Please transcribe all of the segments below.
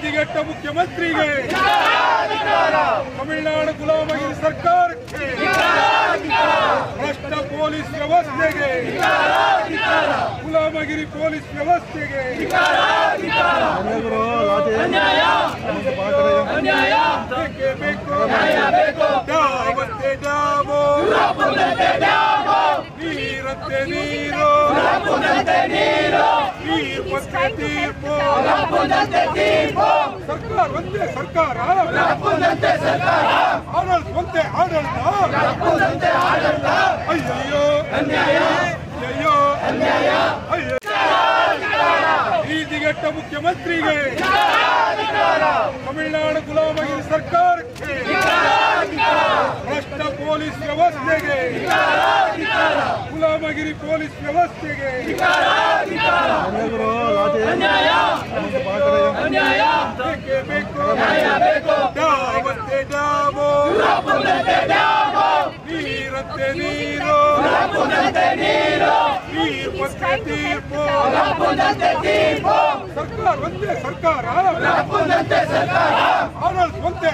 ನೀತಿಗೆಟ್ಟ ಮುಖ್ಯಮಂತ್ರಿಗೆ ತಮಿಳುನಾಡು ಗುಲಾಮಗಿರಿ ಸರ್ಕಾರಕ್ಕೆ ಭ್ರಷ್ಟ ಪೊಲೀಸ್ ವ್ಯವಸ್ಥೆಗೆ ಗುಲಾಮಗಿರಿ ಪೊಲೀಸ್ ವ್ಯವಸ್ಥೆಗೆ ಬೇಕೇ ಬೇಕು ದಾವತ್ತೆ ದಾವೋ ನೀರಂತೆ ನೀರು ತೀರ್ಪಂತೆ ತೀರ್ಪು ಸರ್ಕಾರ ಒಂದೇ ಸರ್ಕಾರ ಆಡಳಿತ ಒಂದೇ ಆಡಳಿತ ಅಯ್ಯಯ್ಯೋ ಅಯ್ಯಯ್ಯೋ ಅಯ್ಯೋ ನೀತಿಗೆಟ್ಟ ಮುಖ್ಯಮಂತ್ರಿಗೆ ತಮಿಳುನಾಡು ಗುಲಾಮಗಿರಿ ಸರ್ಕಾರಕ್ಕೆ ಭ್ರಷ್ಟ ಪೊಲೀಸ್ ವ್ಯವಸ್ಥೆಗೆ ಗುಲಾಮಗಿರಿ ಪೊಲೀಸ್ ವ್ಯವಸ್ಥೆಗೆ ಬೇಕೇ ಬೇಕು ದಾವತ್ತೆ ದಾವೋ ನೀರಂತೆ ನೀರು ತೀರ್ಪಂತೆ ತೀರ್ಪು ಸರ್ಕಾರ ಒಂದೇ ಸರ್ಕಾರ ಆಡಳಿತ ಒಂದೇ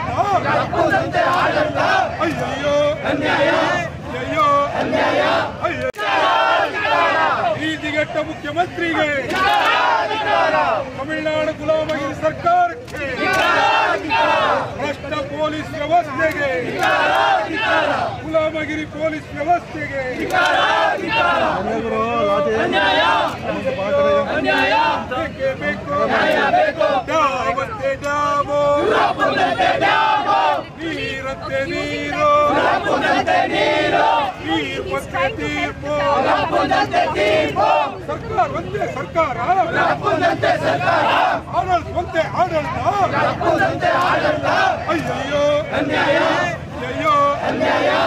ಆಡಳಿತ ಅಯ್ಯಯ್ಯೋ ಅಯ್ಯಯ್ಯೋ ಅಯ್ಯೋ ನೀತಿಗೆಟ್ಟ ಮುಖ್ಯಮಂತ್ರಿಗೆ ತಮಿಳುನಾಡು ಗುಲಾಮಗಿರಿ ಸರ್ಕಾರಕ್ಕೆ ಭ್ರಷ್ಟ ಪೊಲೀಸ್ ವ್ಯವಸ್ಥೆಗೆ ಗುಲಾಮಗಿರಿ ಪೊಲೀಸ್ ವ್ಯವಸ್ಥೆಗೆ ಬೇಕೇ ಬೇಕು ದಾವತ್ತೆ ದಾವೋ ನೀರಂತೆ ನೀರು ತೀರ್ಪಂತೆ ತೀರ್ಪು ಸರ್ಕಾರ ಒಂದೇ ಸರ್ಕಾರ ಆಡಳಿತ ಒಂದೇ ಆಡಳಿತ ಅಯ್ಯಯ್ಯೋ ಅಯ್ಯಯ್ಯೋ